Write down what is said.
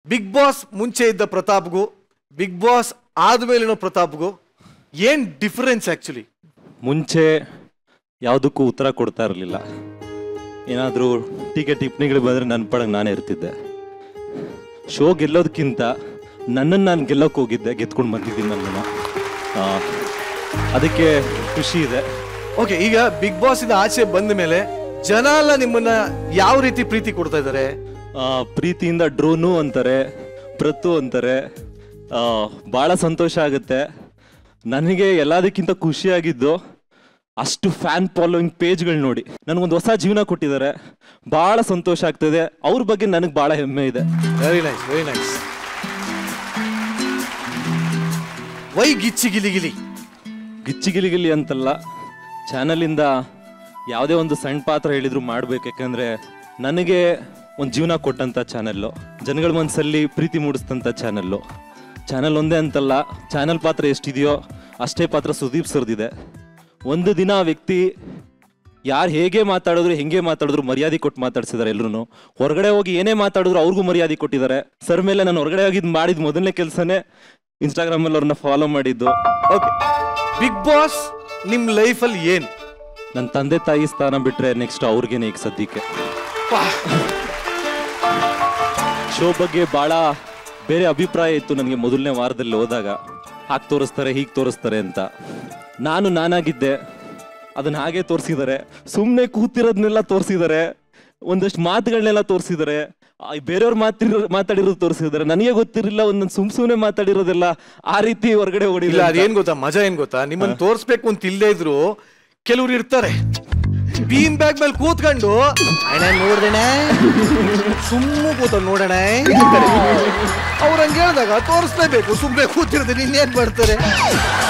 big boss ಮುಂಚೆ ಇದ್ದ ಪ್ರತಾಪ್ಗೂ big boss ಆದ್ಮೇಲಿನ ಪ್ರತಾಪ್ಗೂ ಏನ್ ಡಿಫರೆನ್ಸ್ ಆಕ್ಚುಲಿ ಮುಂಚೆ ಯಾವುದಕ್ಕೂ ಉತ್ತರ ಕೊಡ್ತಾ ಇರಲಿಲ್ಲ ಏನಾದರೂ ಟೀಕೆ ಟಿಪ್ಪಣಿಗಳು ಬಂದರೆ ನನ್ನ ಪಡಂಗೆ ನಾನೇ ಇರ್ತಿದ್ದೆ ಶೋ ಗೆಲ್ಲೋದಕ್ಕಿಂತ ನನ್ನನ್ನು ನಾನು ಗೆಲ್ಲೋಕೆ ಹೋಗಿದ್ದೆ ಗೆದ್ಕೊಂಡು ಬಂದಿದ್ದೀನಿ ನನ್ನನ್ನು ಆ, ಅದಕ್ಕೆ ಖುಷಿ ಇದೆ ಓಕೆ ಈಗ ಬಿಗ್ ಬಾಸ್ ಇಂದ ಆಚೆ ಬಂದ ಮೇಲೆ ಜನ ಎಲ್ಲ ನಿಮ್ಮನ್ನ ಯಾವ ರೀತಿ ಪ್ರೀತಿ ಕೊಡ್ತಾ ಇದ್ದಾರೆ ಆ, ಪ್ರೀತಿಯಿಂದ ಡ್ರೋನು ಅಂತಾರೆ ಪ್ರತು ಅಂತಾರೆ ಭಾಳ ಸಂತೋಷ ಆಗುತ್ತೆ ನನಗೆ ಎಲ್ಲದಕ್ಕಿಂತ ಖುಷಿಯಾಗಿದ್ದು ಅಷ್ಟು ಫ್ಯಾನ್ ಫಾಲೋಯಿಂಗ್ ಪೇಜ್ಗಳು ನೋಡಿ ನನಗೊಂದು ಹೊಸ ಜೀವನ ಕೊಟ್ಟಿದ್ದಾರೆ ಭಾಳ ಸಂತೋಷ ಆಗ್ತದೆ ಅವ್ರ ಬಗ್ಗೆ ನನಗೆ ಭಾಳ ಹೆಮ್ಮೆ ಇದೆ very nice very nice why Gicchi Gili Gili Gicchigiligili ಅಂತಲ್ಲ ಚಾನಲಿಂದ ಯಾವುದೇ ಒಂದು ಸಣ್ಣ ಪಾತ್ರ ಹೇಳಿದ್ರು ಮಾಡ್ಬೇಕು ಯಾಕಂದ್ರೆ ನನಗೆ ಒಂದು ಜೀವನ ಕೊಟ್ಟಂತ ಚಾನಲ್ಲು ಜನಗಳ ಮನಸ್ಸಲ್ಲಿ ಪ್ರೀತಿ ಮೂಡಿಸ್ತಂತ ಚಾನಲ್ಲು ಚಾನಲ್ ಒಂದೇ ಅಂತಲ್ಲ ಚಾನಲ್ ಪಾತ್ರ ಎಷ್ಟಿದೆಯೋ ಅಷ್ಟೇ ಪಾತ್ರ ಸುದೀಪ್ ಸರ್ದಿದೆ ಒಂದು ದಿನ ಆ ವ್ಯಕ್ತಿ ಯಾರು ಹೇಗೆ ಮಾತಾಡಿದ್ರು ಹೆಂಗೆ ಮಾತಾಡಿದ್ರು ಮರ್ಯಾದೆ ಕೊಟ್ಟು ಮಾತಾಡ್ಸಿದ್ದಾರೆ ಎಲ್ಲರೂ ಹೊರಗಡೆ ಹೋಗಿ ಏನೇ ಮಾತಾಡಿದ್ರು ಅವ್ರಿಗೂ ಮರ್ಯಾದೆ ಕೊಟ್ಟಿದ್ದಾರೆ ಸರ್ ಮೇಲೆ ನಾನು ಹೊರಗಡೆ ಹೋಗಿ ಮಾಡಿದ ಮೊದಲನೇ ಕೆಲಸನೇ ಇನ್ಸ್ಟಾಗ್ರಾಮಲ್ಲಿ ಅವ್ರನ್ನ ಫಾಲೋ ಮಾಡಿದ್ದು ಓಕೆ ಬಿಗ್ ಬಾಸ್ ನಿಮ್ ಲೈಫಲ್ಲಿ ಏನ್ ನನ್ನ ತಂದೆ ತಾಯಿ ಸ್ಥಾನ ಬಿಟ್ರೆ ನೆಕ್ಸ್ಟ್ ಅವ್ರಿಗೇನೆ ಈಗ ಸದ್ಯಕ್ಕೆ ಶೋ ಬಗ್ಗೆ ಬಹಳ ಬೇರೆ ಅಭಿಪ್ರಾಯ ಇತ್ತು ನನಗೆ ಮೊದಲನೇ ವಾರದಲ್ಲಿ ಹೋದಾಗ ಹಾಗೆ ತೋರಿಸ್ತಾರೆ ಹೀಗೆ ತೋರಿಸ್ತಾರೆ ಅಂತ ನಾನು ನಾನಾಗಿದ್ದೆ ಅದನ್ನ ಹಾಗೆ ತೋರಿಸಿದ್ದಾರೆ ಸುಮ್ಮನೆ ಕೂತಿರೋದನ್ನೆಲ್ಲ ತೋರಿಸಿದ್ದಾರೆ ಒಂದಷ್ಟು ಮಾತುಗಳನ್ನೆಲ್ಲ ತೋರಿಸಿದ್ದಾರೆ ಬೇರೆಯವ್ರು ಮಾತಿರೋ ಮಾತಾಡಿರೋದು ತೋರಿಸಿದ್ದಾರೆ ನನಗೆ ಗೊತ್ತಿರಲಿಲ್ಲ ಒಂದೊಂದು ಸುಮ್ ಸುಮ್ಮನೆ ಮಾತಾಡಿರೋದೆಲ್ಲ ಆ ರೀತಿ ಹೊರಗಡೆ ಇಲ್ಲ ಓಡಿಲ್ಲ ಅದೇನ್ ಗೊತ್ತಾ ಮಜಾ ಏನ್ ಗೊತ್ತಾ ನಿಮ್ಮನ್ನ ತೋರ್ಸ್ಬೇಕು ಅಂತ ಇಲ್ಲೇ ಇದ್ರು ಕೆಲವ್ರು ಇರ್ತಾರೆ ಬೀನ್ ಬ್ಯಾಗ್ ಮೇಲೆ ಕೂತ್ಕೊಂಡು ಅಣ್ಣ ನೋಡ್ದಣ ಸುಮ್ಮನೆ ಕೂತ ನೋಡೋಣ ಅವ್ರ ಹಂಗೆ ಹೇಳಿದಾಗ ತೋರಿಸ್ಲೇಬೇಕು ಸುಮ್ಮನೆ ಕೂತಿರೋದು ಇನ್ನೇನ್ ಮಾಡ್ತಾರೆ